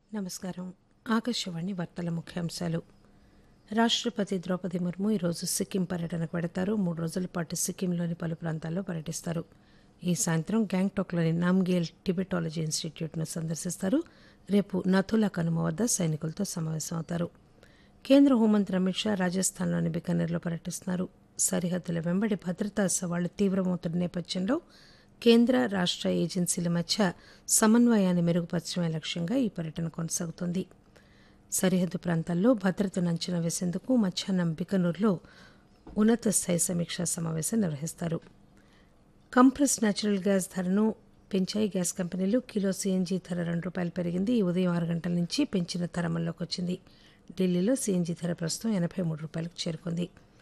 నమస్కారం ఆకాశవాణి వార్తల ముఖ్యాంశాలు రాష్టపతి ద్రౌపది ముర్ము ఈరోజు సిక్కిం పర్యటనకు వెడతారు మూడు రోజుల పాటు సిక్కింలోని పలు ప్రాంతాల్లో పర్యటిస్తారు ఈ సాయంత్రం గ్యాంగ్టాక్లోని నామ్గేల్ టిబెటాలజీ ఇన్స్టిట్యూట్ను సందర్శిస్తారు రేపు నథులా కనుమ వద్ద సైనికులతో సమావేశమవుతారు కేంద్ర హోంమంత్రి అమిత్ షా రాజస్థాన్లోని బికనీర్లో పర్యటిస్తున్నారు సరిహద్దుల వెంబడి భద్రతా సవాళ్లు తీవ్రమవుతున్న నేపథ్యంలో కేంద్ర రాష్ట ఏజెన్సీల మధ్య సమన్వయాన్ని మెరుగుపరచడమే లక్ష్యంగా ఈ పర్యటన కొనసాగుతోంది సరిహద్దు ప్రాంతాల్లో భద్రతను అంచనా వేసేందుకు మధ్యాహ్నం బికనూరులో ఉన్నత స్థాయి సమీక్షా సమావేశం నిర్వహిస్తారు కంప్రెస్ న్యాచురల్ గ్యాస్ ధరను పెంచాయి గ్యాస్ కంపెనీలు కిలో సీఎన్జీ ధర రెండు రూపాయలు పెరిగింది ఈ ఉదయం ఆరు గంటల నుంచి పెంచిన ధర అమల్లోకి వచ్చింది ఢిల్లీలో సీఎన్జీ ధర ప్రస్తుతం ఎనభై మూడు రూపాయలకు చేరుకుంది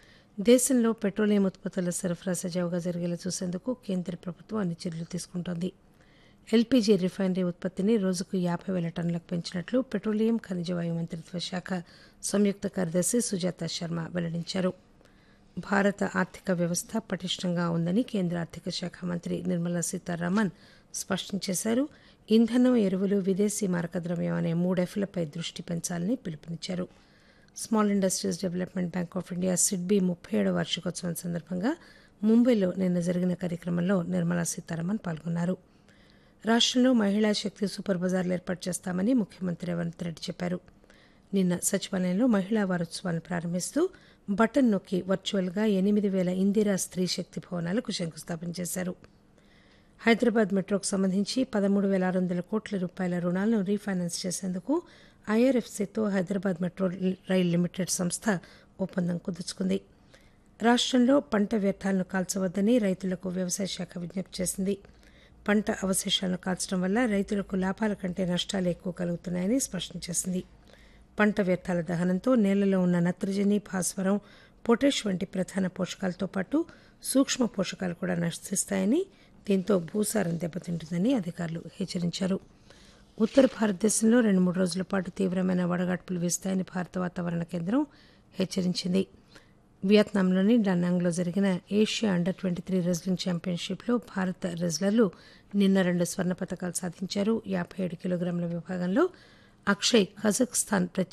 దేశంలో పెట్రోలియం ఉత్పత్తుల సరఫరా సజావుగా జరిగేలా చూసేందుకు కేంద్ర ప్రభుత్వం అన్ని చర్యలు తీసుకుంటోంది ఎల్పీజీ రిఫైనరీ ఉత్పత్తిని రోజుకు యాభై వేల టన్నులకు పెంచినట్లు పెట్రోలియం ఖనిజ వాయు మంత్రిత్వ శాఖ సంయుక్త కార్యదర్శి సుజాత శర్మ వెల్లడించారు భారత ఆర్థిక వ్యవస్థ పటిష్టంగా ఉందని కేంద్ర ఆర్థిక శాఖ మంత్రి నిర్మలా సీతారామన్ స్పష్టం చేశారు ఇంధనం ఎరువులు విదేశీ మారకద్రవ్యం అనే మూడెఫ్లపై దృష్టి పెంచాలని పిలుపునిచ్చారు small industries development bank of India SIDBI ముప్పై ఏడవ వార్షికోత్సవం సందర్భంగా ముంబైలో నిన్న జరిగిన కార్యక్రమంలో నిర్మలా సీతారామన్ పాల్గొన్నారు రాష్టంలో మహిళా శక్తి సూపర్ బజార్లు ఏర్పాటు చేస్తామని ముఖ్యమంత్రి రేవంత్ రెడ్డి చెప్పారు నిన్న సచివాలయంలో మహిళా వారోత్సవాలను ప్రారంభిస్తూ బటన్ నొక్కి వర్చువల్గా ఎనిమిది వేల ఇందిరా స్త్రీ శక్తి భవనాలకు శంకుస్థాపన చేశారు హైదరాబాద్ మెట్రోకు సంబంధించి పదమూడు వేల ఆరు వందల కోట్ల రూపాయల రుణాలను రీఫైనాన్స్ చేసేందుకు ఐఆర్ఎఫ్సీతో హైదరాబాద్ మెట్రో రైల్ లిమిటెడ్ సంస్థ ఒప్పందం కుదుర్చుకుంది రాష్టంలో పంట వ్యర్థాలను కాల్చవద్దని రైతులకు వ్యవసాయ శాఖ విజ్ఞప్తి చేసింది పంట అవశేషాలను కాల్చడం వల్ల రైతులకు లాభాల కంటే నష్టాలు ఎక్కువ కలుగుతున్నాయని స్పష్టం చేసింది పంట వ్యర్థాల దహనంతో నేలలో ఉన్న నత్రజని భాస్వరం పొటాష్ వంటి ప్రధాన పోషకాలతో పాటు సూక్ష్మ పోషకాలు కూడా నశిస్తాయని దీంతో భూసారం దెబ్బతింటుందని అధికారులు హెచ్చరించారు ఉత్తర భారతదేశంలో రెండు మూడు రోజుల పాటు తీవ్రమైన వడగాడ్పులు వీస్తాయని భారత వాతావరణ కేంద్రం హెచ్చరించింది వియత్నాంలోని డానాంగ్లో జరిగిన Asia under twenty three wrestling ఛాంపియన్షిప్లో భారత రెజ్లర్లు నిన్న రెండు స్వర్ణ పతకాలు సాధించారు యాభై ఏడు కిలోగ్రాముల విభాగంలో అక్షయ్ కజాఖ్స్తాన్